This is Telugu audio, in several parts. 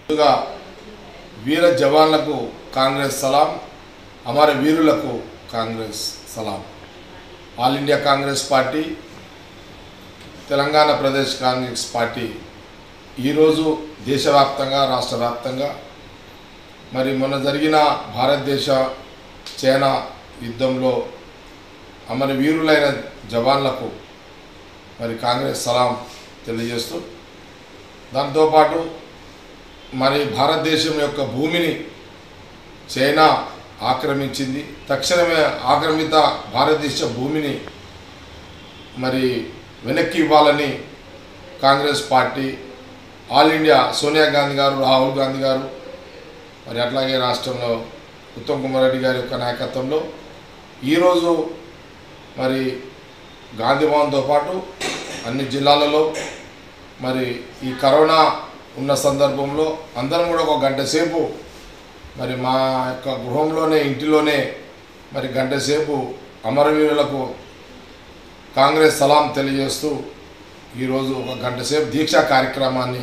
ముందుగా వీర జవాన్లకు కాంగ్రెస్ సలాం అమర వీరులకు కాంగ్రెస్ సలాం all India Congress party Telangana Pradesh Congress party ఈరోజు దేశవ్యాప్తంగా రాష్ట్ర వ్యాప్తంగా మరి మొన్న జరిగిన భారతదేశ చైనా యుద్ధంలో అమర వీరులైన జవాన్లకు మరి కాంగ్రెస్ సలాం తెలియజేస్తూ దాంతోపాటు మరి భారతదేశం యొక్క భూమిని చైనా ఆక్రమించింది తక్షణమే ఆక్రమిత భారతదేశ భూమిని మరి వెనక్కి ఇవ్వాలని Congress party all India Sonia Gandhi గారు రాహుల్ గాంధీ గారు మరి అట్లాగే రాష్ట్రంలో ఉత్తమ్ కుమార్ రెడ్డి గారి యొక్క నాయకత్వంలో ఈరోజు మరి గాంధీ భవన్తో పాటు అన్ని జిల్లాలలో మరి ఈ కరోనా ఉన్న సందర్భంలో అందరం కూడా ఒక గంట సేపు మరి మా యొక్క గృహంలోనే ఇంటిలోనే మరి గంట సేపు అమరవీరులకు కాంగ్రెస్ సలాం తెలియజేస్తూ ఈరోజు ఒక గంట సేపు దీక్షా కార్యక్రమాన్ని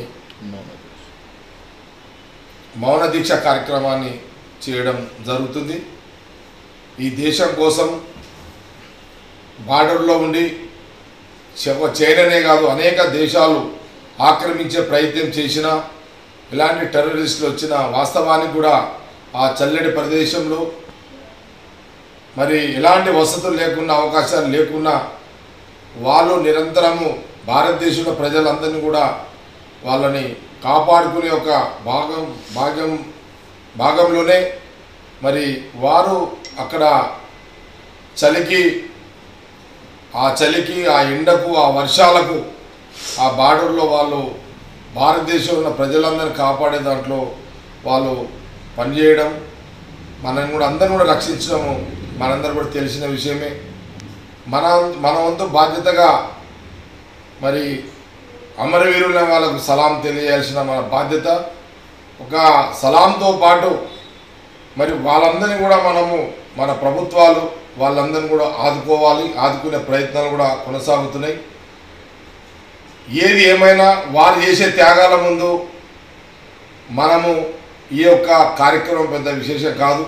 మౌన దీక్ష కార్యక్రమాన్ని చేయడం జరుగుతుంది ఈ దేశం కోసం బార్డర్లో ఉండి చెవ- చైనానే కాదు అనేక దేశాలు ఆక్రమించే ప్రయత్నం చేసిన ఇలాంటి టెర్రరిస్టులు వచ్చిన వాస్తవానికి కూడా ఆ చల్లటి ప్రదేశంలో మరి ఎలాంటి వసతులు లేకున్నా అవకాశాలు లేకున్నా వాళ్ళు నిరంతరము భారతదేశంలో ప్రజలందరినీ కూడా వాళ్ళని కాపాడుకునే ఒక భాగం భాగం భాగంలోనే మరి వారు అక్కడ చలికి ఆ చలికి ఆ ఎండకు ఆ వర్షాలకు ఆ బార్డర్లో వాళ్ళు భారతదేశంలో ఉన్న ప్రజలందరినీ కాపాడే దాంట్లో వాళ్ళు పనిచేయడం మనం కూడా అందరం కూడా రక్షించడము మనందరూ కూడా తెలిసిన విషయమే మన మన వంతు బాధ్యతగా మరి అమరవీరుల వాళ్ళకు సలాం తెలియాల్సిన మన బాధ్యత ఒక సలాంతో పాటు మరి వాళ్ళందరినీ కూడా మనము మన ప్రభుత్వాలు వాళ్ళందరినీ కూడా ఆదుకోవాలి ఆదుకునే ప్రయత్నాలు కూడా కొనసాగుతున్నాయి ఏది ఏమైనా వారు చేసే త్యాగాల ముందు మనము ఈ యొక్క కార్యక్రమం పెద్ద విశేషం కాదు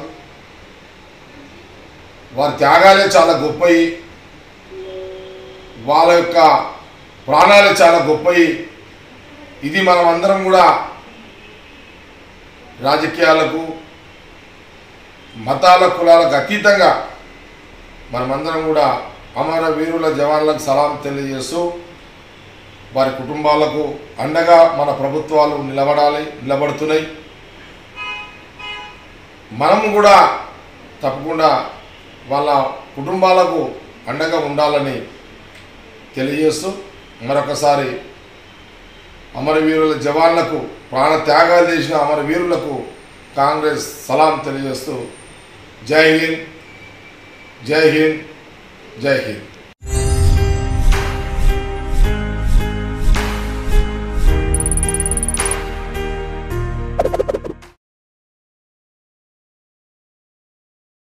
వారి త్యాగాలే చాలా గొప్పవి వాళ్ళ యొక్క ప్రాణాలే చాలా గొప్పవి ఇది మనం అందరం కూడా రాజకీయాలకు మతాల కులాలకు అతీతంగా మనమందరం కూడా అమర వీరుల జవాన్లకు సలాం తెలియజేస్తూ వారి కుటుంబాలకు అండగా మన ప్రభుత్వాలు నిలబడాలి నిలబడుతున్నాయి మనము కూడా తప్పకుండా వాళ్ళ కుటుంబాలకు అండగా ఉండాలని తెలియజేస్తూ మరొకసారి అమరవీరుల జవాన్లకు ప్రాణ త్యాగాలు చేసిన అమరవీరులకు కాంగ్రెస్ సలాం తెలియజేస్తూ జై హింద్ జై హింద్ జై హింద్